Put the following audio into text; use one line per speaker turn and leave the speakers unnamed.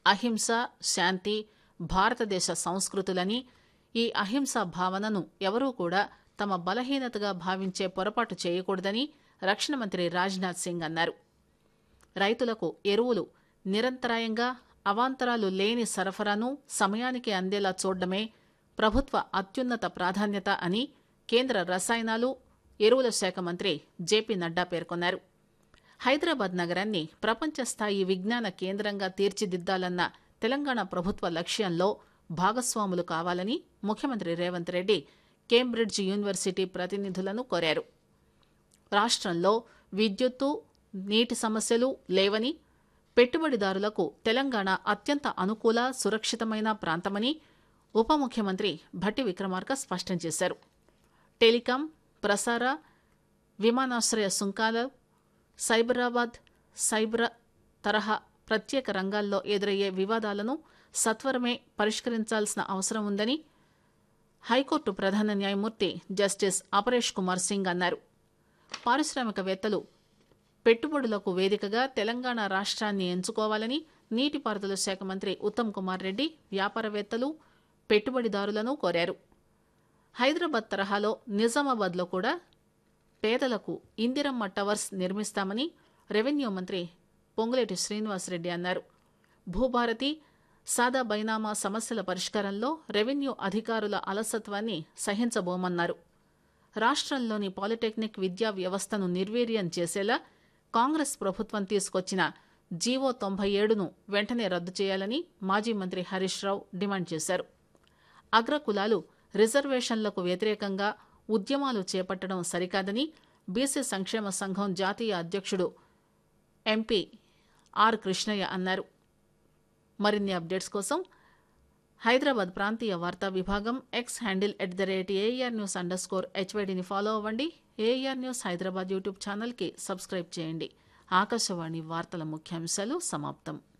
అహింస శాంతి భారతదేశ సంస్కృతులని ఈ అహింసా భావనను ఎవరూ కూడా తమ బలహీనతగా భావించే పొరపాటు చేయకూడదని రక్షణ మంత్రి రాజ్నాథ్ సింగ్ అన్నారు రైతులకు ఎరువులు నిరంతరాయంగా అవాంతరాలు లేని సరఫరాను సమయానికి అందేలా చూడడమే ప్రభుత్వ అత్యున్నత ప్రాధాన్యత అని కేంద్ర రసాయనాలు ఎరువుల శాఖ మంత్రి జేపీ నడ్డా పేర్కొన్నారు హైదరాబాద్ నగరాన్ని ప్రపంచ స్థాయి విజ్ఞాన కేంద్రంగా తీర్చిదిద్దాలన్న తెలంగాణ ప్రభుత్వ లక్ష్యంలో భాగస్వాములు కావాలని ముఖ్యమంత్రి రేవంత్ రెడ్డి కేంబ్రిడ్జ్ యూనివర్సిటీ ప్రతినిధులను కోరారు రాష్ట్రంలో విద్యుత్తు నీటి సమస్యలు లేవని పెట్టుబడిదారులకు తెలంగాణ అత్యంత అనుకూల సురక్షితమైన ప్రాంతమని ఉప ముఖ్యమంత్రి భట్టి విక్రమార్క స్పష్టం చేశారు టెలికాం ప్రసార విమానాశ్రయ సుంకాలు సైబరాబాద్ సైబర్ తరహా ప్రత్యేక రంగాల్లో ఎదురయ్యే వివాదాలను సత్వరమే పరిష్కరించాల్సిన అవసరం ఉందని హైకోర్టు ప్రధాన న్యాయమూర్తి జస్టిస్ అపరేష్ కుమార్ సింగ్ అన్నారు పారిశ్రామికవేత్తలు పెట్టుబడులకు వేదికగా తెలంగాణ రాష్ట్రాన్ని ఎంచుకోవాలని నీటిపారుదల శాఖ మంత్రి ఉత్తమ్ కుమార్ రెడ్డి వ్యాపారవేత్తలు పెట్టుబడిదారులను కోరారు హైదరాబాద్ తరహాలో నిజామాబాద్లో కూడా పేదలకు ఇందిరమ్మ టవర్స్ నిర్మిస్తామని రెవెన్యూ మంత్రి పొంగులేటి శ్రీనివాసరెడ్డి అన్నారు భూభారతి సాదా బైనామా సమస్యల పరిష్కారంలో రెవెన్యూ అధికారుల అలసత్వాన్ని సహించబోమన్నారు రాష్ట్రంలోని పాలిటెక్నిక్ విద్యా వ్యవస్థను నిర్వీర్యం చేసేలా కాంగ్రెస్ ప్రభుత్వం తీసుకొచ్చిన జీవో తొంభై ఏడును వెంటనే రద్దు చేయాలని మాజీ మంత్రి హరీష్ రావు డిమాండ్ చేశారు అగ్రకులాలు రిజర్వేషన్లకు వ్యతిరేకంగా ఉద్యమాలు చేపట్టడం సరికాదని బీసీ సంక్షేమ సంఘం జాతీయ అధ్యక్షుడు ఎంపీ ఆర్ కృష్ణయ్య అన్నారు మరిన్ని అప్డేట్స్ కోసం హైదరాబాద్ ప్రాంతీయ వార్తా విభాగం X handle at the rate AIR news underscore హెచ్వైడిని ఫాలో అవ్వండి ఏఆర్ న్యూస్ హైదరాబాద్ యూట్యూబ్ ఛానల్కి సబ్స్క్రైబ్ చేయండి ఆకాశవాణి వార్తల ముఖ్యాంశాలు సమాప్తం